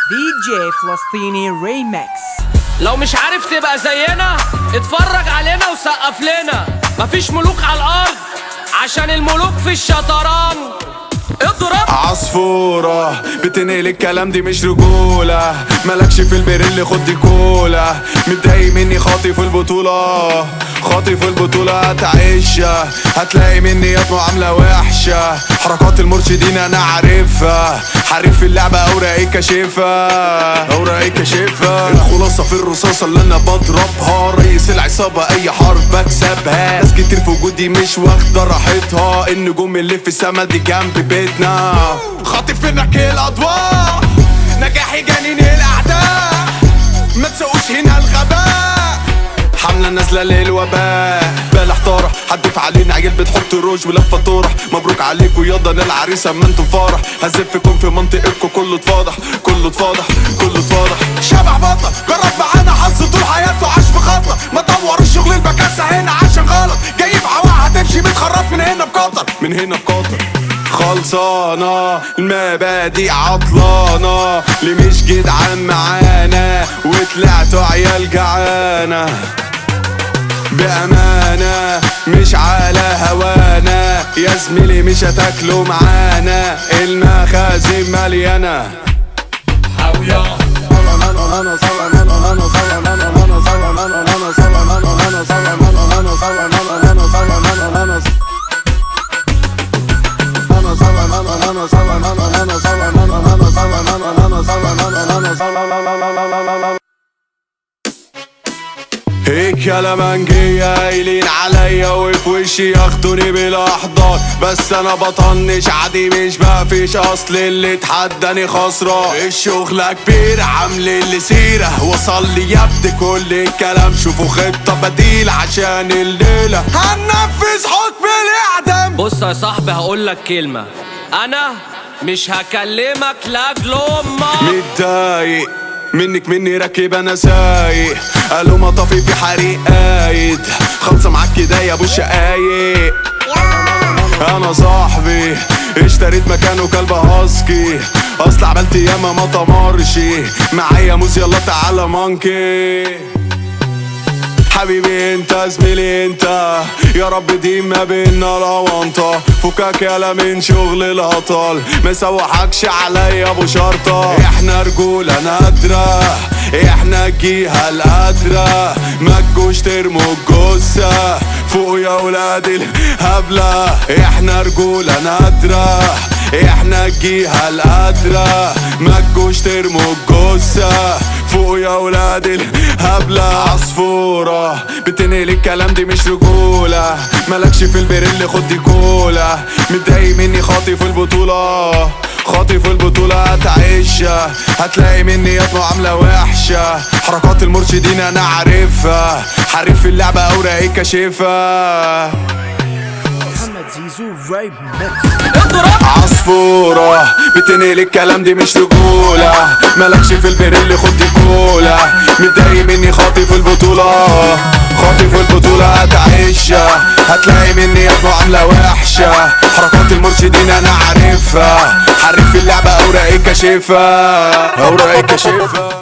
دي جي فلسطيني ريمكس لو مش عارف تبقى زينا اتفرج علينا وسقف لنا مفيش ملوك على الارض عشان الملوك في الشطرنج اضرب عصفورة بتنقل الكلام دي مش رجولة مالكش في البريل خد دي كولا متضايق مني خاطي في البطولة خاطي في البطولة هتعيشها هتلاقي مني يا معاملة وحشة حركات المرشدين انا عارفها حريف في اللعبة اوراقي كاشفها اوراقي كاشفها الخلاصة في الرصاصة اللي انا بضربها رئيس العصابة اي حرب بكسبها ناس كتير في وجودي مش واخدة راحتها النجوم اللي في السما دي جنب بيتنا خاطف منك الاضواء نجاحي جنين الاعداء ما تسوقوش هنا الغباء حملة نازلة للوباء بلا احتارة هتضيف علينا عيال بتحط روج ولفة طرح مبروك عليكوا ياضا العريس اما انتوا فرح هزفكم في منطقتكوا كله اتفاضح كله اتفاضح كله اتفاضح شبح بطل جرب معانا حظ طول حياته عاش في خطة ما طورش شغل البكاسة هنا عشان غلط جاي في عواها هتمشي متخرط من هنا بقطر من هنا بقطر خلصانة المبادئ عطلانة اللي مش جدعان معانا وطلعتوا عيال جعانة بأمانة مش على هوانا يا زميلي مش هتاكلوا معانا المخازن مليانة هيك يا لمنجية قايلين عليا وفي وشي ياخدوني بالاحضان بس انا بطنش عادي مش مفيش اصل اللي اتحداني خسران الشغلة كبير عامل اللي سيرة وصل لي يا ابني كل الكلام شوفوا خطة بديل عشان الليلة هننفذ حكم الاعدام بص يا صاحبي هقول لك كلمة انا مش هكلمك لاجل امك متضايق منك مني راكب انا سايق قالوا مطافي في حريق قايد خلصة معاك كده يا ابو الشقايق انا صاحبي اشتريت مكانه كلب هاسكي اصل عملت ياما ما تمرشي معايا موز يلا تعالى مانكي حبيبي انت زميلي انت يا رب دي ما بينا لونطة فكك يالا من شغل الهطل ما سوحكش عليا ابو شرطة احنا رجولة نادرة احنا الجهة القادرة ما تجوش ترموا الجثة فوق يا ولاد الهبلة احنا رجولة نادرة احنا الجهة القادرة ما تجوش ترموا الجثة فوق يا ولاد الهبلة عصفورة بتنقل الكلام دي مش رجولة مالكش في البريل خد دي كولا متضايق مني خاطي في البطولة خاطي في البطولة هتعيشها هتلاقي مني يا معاملة وحشة حركات المرشدين انا عارفها حريف في اللعبة اوراقي كاشفها محمد زيزو ريمكس اضرب عصفورة بتنقل الكلام دي مش رجولة مالكش في البريل خد دي كولا متضايق مني خاطي في البطولة خاطي في البطولة هتعيشها هتلاقي مني يا معاملة وحشة حركات المرشدين انا عارفها حريف في اللعبة اوراقي كاشفها اوراقي كاشفها